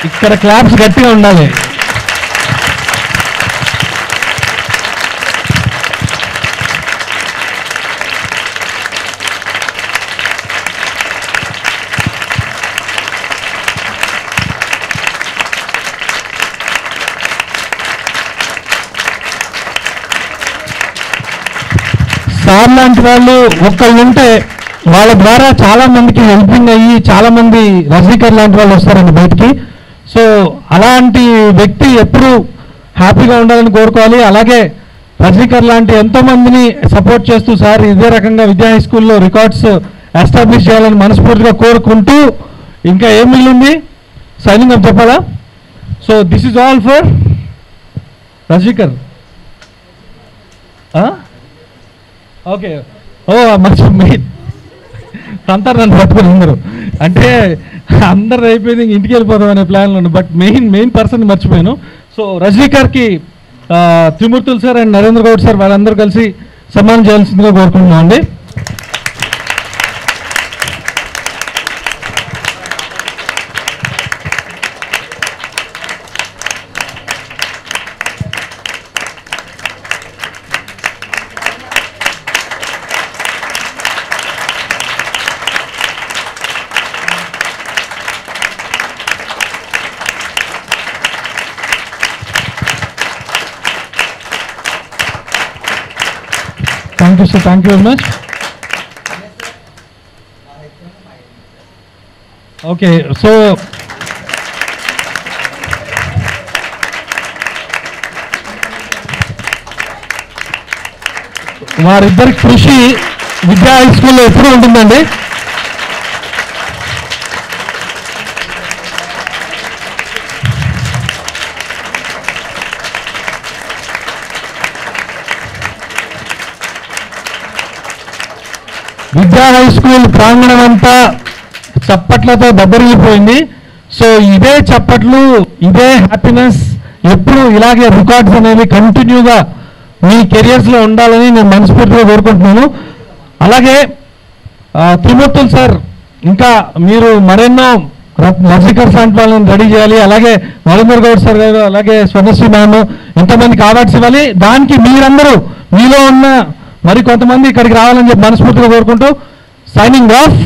ఇక్కడ క్లాప్స్ గట్టిగా ఉండాలి సార్ లాంటి వాళ్ళు ఒక్కళ్ళు ఉంటే వాళ్ళ ద్వారా చాలా మందికి హెల్పింగ్ అయ్యి చాలా మంది రజనీకర్ లాంటి వాళ్ళు వస్తారండి బయటికి సో అలాంటి వ్యక్తి ఎప్పుడు హ్యాపీగా ఉండాలని కోరుకోవాలి అలాగే రజనీకర్ లాంటి ఎంతో మందిని సపోర్ట్ చేస్తూ సార్ ఇదే రకంగా విద్యా హై స్కూల్లో రికార్డ్స్ ఎస్టాబ్లిష్ చేయాలని మనస్ఫూర్తిగా కోరుకుంటూ ఇంకా ఏం మిగిలింది సైనింగ్ అప్ చెప్పాలా so this is all for Rajanikar okay ఓ మంచి మెయిన్ అంటారు నన్ను పట్టుకుని అందరూ అంటే అందరు అయిపోయింది ఇంక ఇంటికి వెళ్ళిపోదాం అనే ప్లాన్లో ఉంది బట్ మెయిన్ మెయిన్ పర్సన్ మర్చిపోయాను సో రజనీకర్కి ఆ, Trimurthulu sir and Narendra Goud sir వాళ్ళందరూ కలిసి సన్మానం చేయాల్సిందిగా కోరుకుంటున్నాం అండి thank you sir thank you very much okay so వారిద్దరి కృషి విద్యా హై స్కూల్లో ఎప్పుడు ఉంటుందండి విద్యా హై స్కూల్ ప్రాంగణం అంతా చప్పట్లతో దబ్బరిల్లిపోయింది సో ఇదే చప్పట్లు ఇదే హ్యాపీనెస్ ఎప్పుడు ఇలాగే రికార్డ్స్ అనేవి కంటిన్యూగా మీ కెరియర్స్లో ఉండాలని నేను మనస్ఫూర్తిగా కోరుకుంటున్నాను అలాగే ఆ, త్రిమూర్తులు సార్ ఇంకా మీరు మరెన్నో నర్సికర్ లాంటి వాళ్ళని రెడీ చేయాలి అలాగే నరేంద్ర గౌడ్ సార్ గారు అలాగే స్వర్ణశ్రీ మ్యామ్ ఎంతమందికి అవార్డ్స్ ఇవ్వాలి దానికి మీరందరూ మీలో ఉన్న మరి కొంతమంది ఇక్కడికి రావాలని చెప్పి మనస్ఫూర్తిగా కోరుకుంటూ సైనింగ్ ఆఫ్